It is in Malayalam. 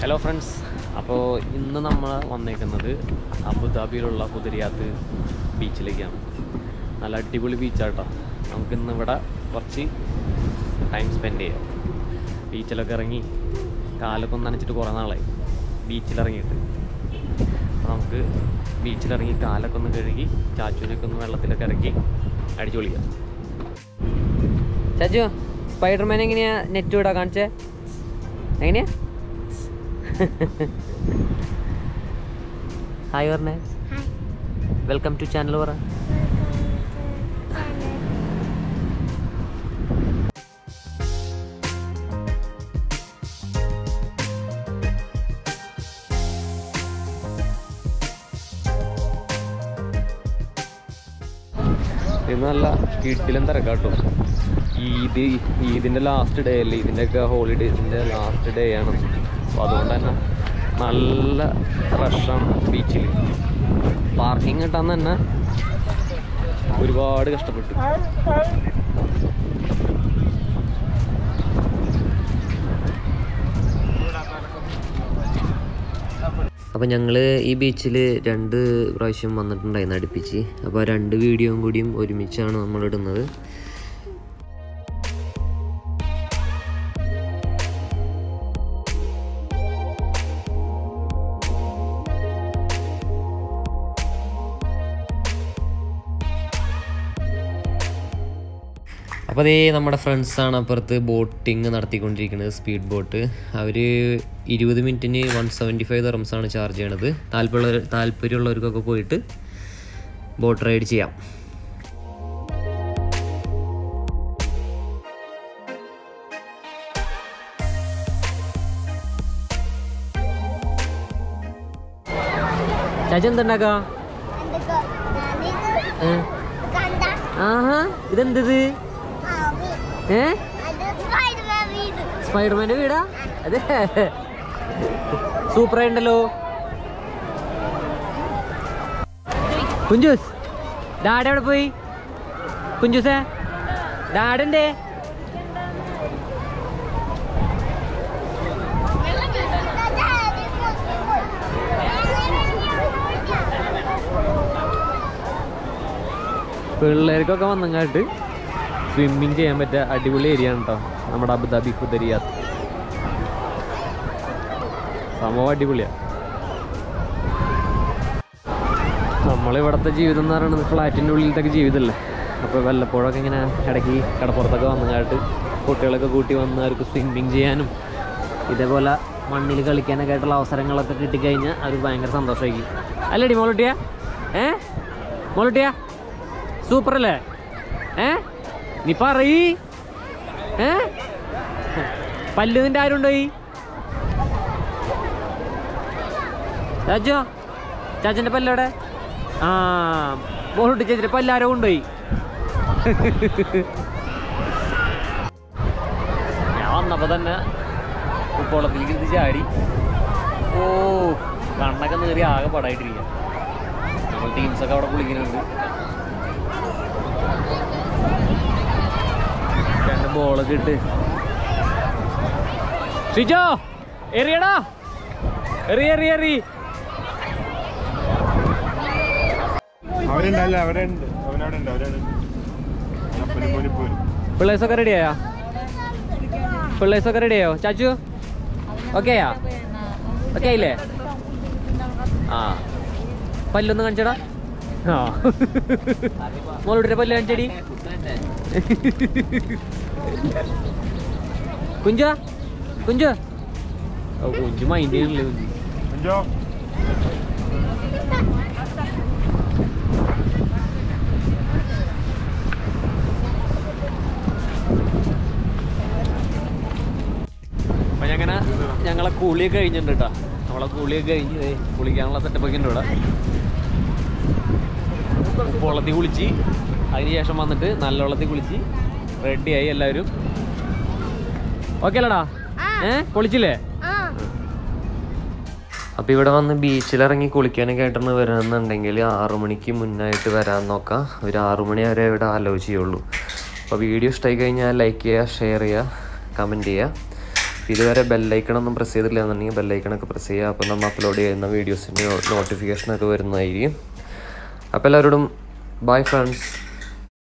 ഹലോ ഫ്രണ്ട്സ് അപ്പോൾ ഇന്ന് നമ്മൾ വന്നേക്കുന്നത് അബുദാബിയിലുള്ള കുതിരിയാത്ത് ബീച്ചിലേക്കാണ് നല്ല അടിപൊളി ബീച്ചാട്ടോ നമുക്ക് ഇന്ന് ഇവിടെ കുറച്ച് ടൈം സ്പെൻഡ് ചെയ്യാം ബീച്ചിലൊക്കെ ഇറങ്ങി കാലൊക്കെ ഒന്ന് നനച്ചിട്ട് കുറേ നാളായി ബീച്ചിലിറങ്ങിയിട്ട് അപ്പോൾ നമുക്ക് ബീച്ചിലിറങ്ങി കാലൊക്കെ ഒന്ന് കഴുകി ചാച്ചുവിനൊക്കെ ഒന്ന് വെള്ളത്തിലൊക്കെ ഇറക്കി അടിച്ചു പൊളിക്കാം ചാച്ചു സ്പൈഡർമാൻ എങ്ങനെയാ നെറ്റ് വിടാ കാണിച്ചേ എങ്ങനെയാ ഹായ് പറഞ്ഞേ ഹായ് വെൽക്കം ടു ചാനൽ പറ ഇത് നല്ല കിട്ടിലും തിരക്കാട്ടോ ഈദ് ഈദിൻ്റെ ലാസ്റ്റ് ഡേ അല്ലേ ഇതിൻ്റെയൊക്കെ ഹോളിഡേസിൻ്റെ ലാസ്റ്റ് ഡേ ആണ് അപ്പോൾ അതുകൊണ്ട് തന്നെ നല്ല റഷാണ് ബീച്ചിൽ പാർക്കിംഗ് കിട്ടാൻ തന്നെ ഒരുപാട് കഷ്ടപ്പെട്ടു അപ്പോൾ ഞങ്ങൾ ഈ ബീച്ചിൽ രണ്ട് പ്രാവശ്യം വന്നിട്ടുണ്ടായിരുന്നു അടുപ്പിച്ച് അപ്പോൾ ആ രണ്ട് വീഡിയോയും കൂടിയും ഒരുമിച്ചാണ് നമ്മൾ ഇടുന്നത് അപ്പോൾ അതേ നമ്മുടെ ഫ്രണ്ട്സാണ് അപ്പുറത്ത് ബോട്ടിങ് നടത്തിക്കൊണ്ടിരിക്കുന്നത് സ്പീഡ് ബോട്ട് അവർ ഇരുപത് മിനിറ്റിന് വൺ സെവൻറ്റി ഫൈവ് തെറംസാണ് ചാർജ് ചെയ്യണത് താല്പര്യമുള്ള താല്പര്യമുള്ളവർക്കൊക്കെ പോയിട്ട് ബോട്ട് റൈഡ് ചെയ്യാം ചാച്ച എന്തുണ്ടാക്കാ എന്തൊക്കെ ഞാനിത് കണ്ട ആഹാ ഇതെന്തത് ആവി ഏ അത് സ്പൈഡർമാൻ വീട് സ്പൈഡർമാൻ്റെ വീടാ അതെ സൂപ്പറായിട്ടുണ്ടല്ലോ കുഞ്ചൂസ് ഡാഡ എവിടെ പോയി കുഞ്ചൂസേ ഡാഡൻ്റെ പിള്ളേർക്കൊക്കെ വന്നങ്ങാട്ട് സ്വിമ്മിങ് ചെയ്യാൻ പറ്റിയ അടിപൊളി ഏരിയ ആണ് കേട്ടോ നമ്മുടെ അബുദാബി കുദരിയാത്ത് സംഭവം അടിപൊളിയാണ് നമ്മളിവിടുത്തെ ജീവിതം എന്ന് പറയുന്നത് ഫ്ലാറ്റിൻ്റെ ഉള്ളിലത്തെ ജീവിതമല്ലേ അപ്പോൾ വല്ലപ്പോഴൊക്കെ ഇങ്ങനെ ഇടയ്ക്ക് കടപ്പുറത്തൊക്കെ വന്നങ്ങാട്ട് കുട്ടികളൊക്കെ കൂട്ടി വന്ന് അവർക്ക് സ്വിമ്മിങ് ചെയ്യാനും ഇതേപോലെ മണ്ണിൽ കളിക്കാനൊക്കെ ആയിട്ടുള്ള അവസരങ്ങളൊക്കെ കിട്ടിക്കഴിഞ്ഞാൽ അവർ ഭയങ്കര സന്തോഷമായിരിക്കും അല്ലേടി മോളുട്ടിയ ഏ മോളുട്ടിയ സൂപ്പർ അല്ലേ ഏ നീ പറയ് ഏ പല്ല് നിന്റെ ആരുണ്ടോയി ചാച്ചോ ചാച്ചൻ്റെ പല്ലവിടെ ആ മോളുട്ടി ചേച്ചിയുടെ പല്ലാരോ കൊണ്ടുപോയി ഞാൻ വന്നപ്പോൾ തന്നെ ഉപ്പുവെള്ളത്തിലേക്ക് ഇത് ചാടി ഓ കണ്ണൊക്കെ നേറി ആകെ പടായിട്ടിരിക്കുക നമ്മൾ ടീംസൊക്കെ അവിടെ കുളിക്കുന്നുണ്ട് രണ്ട് ബോളൊക്കെ ഇട്ട് ഷിജോ എറിയടാ എറി എറി എറി അവരുണ്ടല്ല അവരുണ്ട് അവനവിടെ ഉണ്ട് അവരാണ് പോരും പോരും പോരും പിള്ളേഴ്സൊക്കെ റെഡിയായോ പിള്ളേഴ്സൊക്കെ റെഡിയായോ ചാച്ചു ഓക്കെയാ ഓക്കെ ആയില്ലേ ആ പല്ലൊന്ന് കാണിച്ചടാ ആ മോളോട്ടിന്റെ പല്ല് കാണിച്ചടി കുഞ്ച കുഞ്ച ഓ കുഞ്ചു മൈൻഡ് ചെയ്യണില്ലേ കുഞ്ചു കുഞ്ചോ അപ്പൊ ഞങ്ങനെ ഞങ്ങളെ കുളിയൊക്കെ കഴിഞ്ഞിട്ടുണ്ട് കേട്ടോ നമ്മളെ കുളിയൊക്കെ കഴിഞ്ഞ് ദേ കുളിക്കാനുള്ള സെറ്റപ്പൊക്കെ ഉണ്ട് ഇവിടെ ഉപ്പുവെള്ളത്തിൽ കുളിച്ച് അതിന് ശേഷം വന്നിട്ട് നല്ല വെള്ളത്തിൽ കുളിച്ച് റെഡിയായി എല്ലാവരും ഓക്കെ അല്ലടാ ഏ കുളിച്ചില്ലേ ആ അപ്പോൾ ഇവിടെ വന്ന് ബീച്ചിലിറങ്ങി കുളിക്കാനൊക്കെ ആയിട്ടാണ് വരുന്നുണ്ടെങ്കിൽ ആറു മണിക്ക് മുന്നായിട്ട് വരാൻ നോക്കാം ഒരു ആറു മണി വരെ ഇവിടെ അലോ ചെയ്യുള്ളൂ അപ്പോൾ വീഡിയോ ഇഷ്ടമായി കഴിഞ്ഞാൽ ലൈക്ക് ചെയ്യുക ഷെയർ ചെയ്യുക കമൻറ്റ് ചെയ്യുക ഇതുവരെ ബെല്ലൈക്കണൊന്നും പ്രസ് ചെയ്തില്ല എന്നുണ്ടെങ്കിൽ ബെല്ലൈക്കണൊക്കെ പ്രസ് ചെയ്യുക അപ്പോൾ നമ്മൾ അപ്ലോഡ് ചെയ്യുന്ന വീഡിയോസിൻ്റെ നോട്ടിഫിക്കേഷനൊക്കെ വരുന്നതായിരിക്കും അപ്പോൾ എല്ലാവരോടും ബൈ ഫ്രണ്ട്സ്